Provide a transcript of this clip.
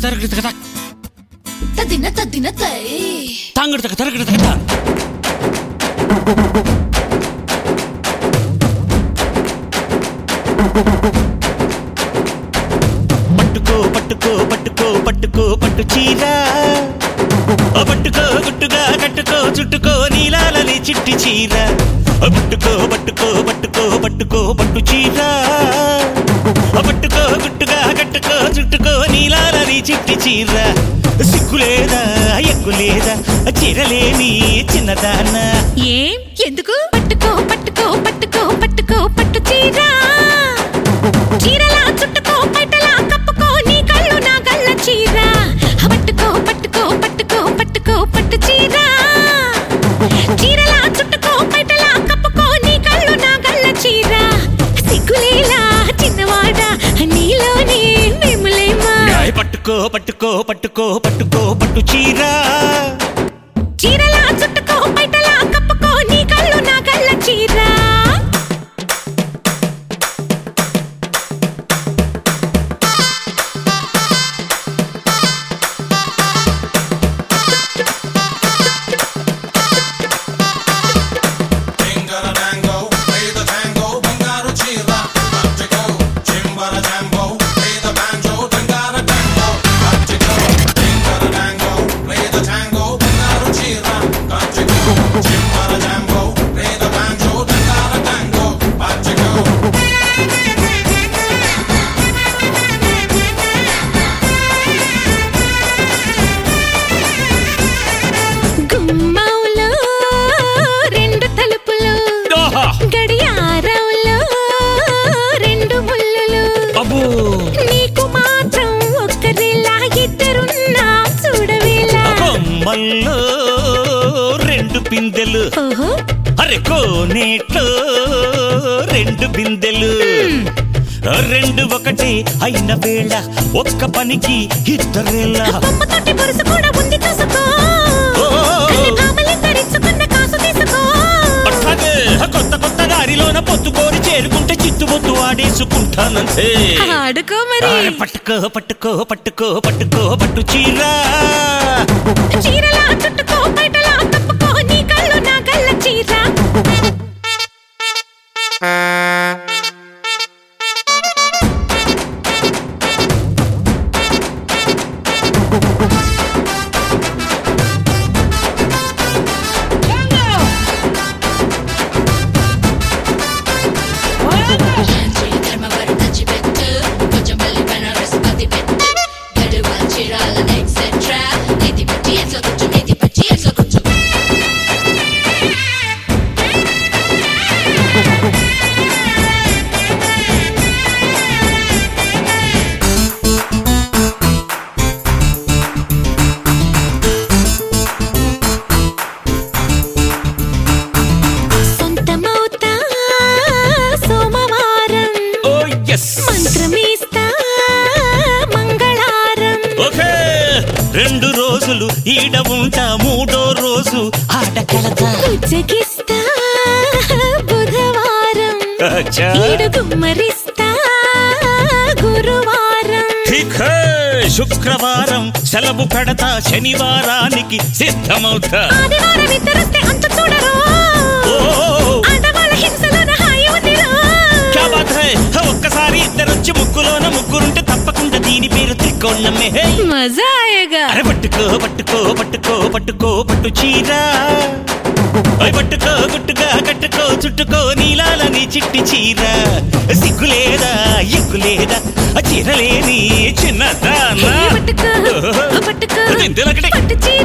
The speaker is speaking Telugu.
తరగతి కదా తదిన తదిన తై తాంగడి తరగతి కదా పట్టుకో పట్టుకో పట్టుకో పట్టుకో పట్టు చీర ఓ పట్టుకో గుట్టుగా కట్టుకో చుట్టుకో నీలాలని చిట్టి చీర ఓ పట్టుకో పట్టుకో పట్టుకో పట్టుకో పట్టు చీర ఓ పట్టుకో గుట్టుగా కట్టుకో చుట్టుకో నీలాలని చిట్టి చీర సిగ్గులేదా ఎక్కులేదా చీరలేని చిన్నదానా ఏం ఎందుకు పట్టుకో పట్టుకో పట్టుకో పట్టుకో పట్టు చీర చీరలా చుట్టుకో పైటలా కప్పుకో నీ కళ్ళు నా గల్ల చీర పట్టుకో పట్టుకో పట్టుకో పట్టుకో పట్టు చీర చీరలా చుట్టుకో పైటలా కప్పుకో నీ కళ్ళు నా గల్ల చీర సిగ్గులేలా చిన్నవాడ నీలోనే మేములేమా న్యాయ పట్టుకో పట్టుకో పట్టుకో పట్టుకో పట్టు చీర చీరలా చుట్టుకో పైటలా కప్పుకో నీ కళ్ళు నా కళ్ళ చీర Tingara dango, play the tango, bangaru chira, Batico, chimbara jambo, play the banjo, tangara tango, Batico, Tingara dango, play the tango, bangaru chira, Batico, chimbara jambo, play the banjo, tangara tango, Batico. గుమ్మంలో రెండు తలుపులు ఆహా! గడియారంలో రెండు ముళ్ళులు అబ్బో నీకు మాత్రం ఒక్కరిలా ఇద్దరున్నా చూడవేలా కొమ్మల్లో రెండు పిందెలు ఓహో అరే కోనేట్లో రెండు బిందెలు రెండు ఒకటి అయిన వేళ ఒక్క పనికి ఇద్దరేలా బొమ్మతోటి బొరుసు కూడా ఉంది చూసుకో ఓ! కన్ని భామలి ధరించుకున్న కాసు తీసుకో అట్లాగే కొత్త కొత్త దారిలోన పొత్తుకోరి చేరుకుంటే చిత్తుబొత్తు ఆడేసుకుంటానంతే ఆడుకో మరి అరే పట్టుకో పట్టుకో పట్టుకో పట్టుకో పట్టు చీర చీరలా చుట్టుకో బయటలా తప్పుకో నీ కళ్ళు నా కళ్ళ చీర శాంతి ధర్మవరం నచ్చిపెట్టు కొంచెం మళ్ళీ బెనారస్ అది పెట్టు గడువాల్ చీరాల ఎక్సెట్రా నెత్తి పట్టి ఎట్లా కూర్చు నెత్తి పట్టి ఎట్లా కూర్చు సొంతమవుతా సోమవారం ఓ ఎస్ మంత్రమీస్తా మంగళారం ఓకే రెండు రోజులు ఈడ ఉంటా మూడో రోజు ఆట కలతా ఉజ్జగిస్తా బుధవారం అచ్చా. ఏడు గుమ్మరిస్తా గురువారం ఠీక్ హై. శుక్రవారం సెలవు పెడతా శనివారానికి సిద్ధమవుతా ఆదివారం ఇద్దరొస్తే అంతు చూడరు ఓ ఆడవాళ్ళ హింసలోన హాయి ఉందిరా క్యా బాత్ హై ఒక్కసారి ఇద్దరొచ్చి ముగ్గులోన ముగ్గురుంటే తప్పకుండా దీని పేరు త్రికోణమే హే. మజా ఆయగా అరే పట్టుకో పట్టుకో పట్టుకో పట్టుకో పట్టు చీర ఓయ్ పట్టుకో గుట్టుగా కట్టుకో చుట్టుకో నీలాలని చిట్టి చీర సిగ్గులేదా ఎక్కులేదా ఆ చీరలేని చిన్నదానా పట్టుకో పట్టుకో నిందెలకటి పట్టు చీర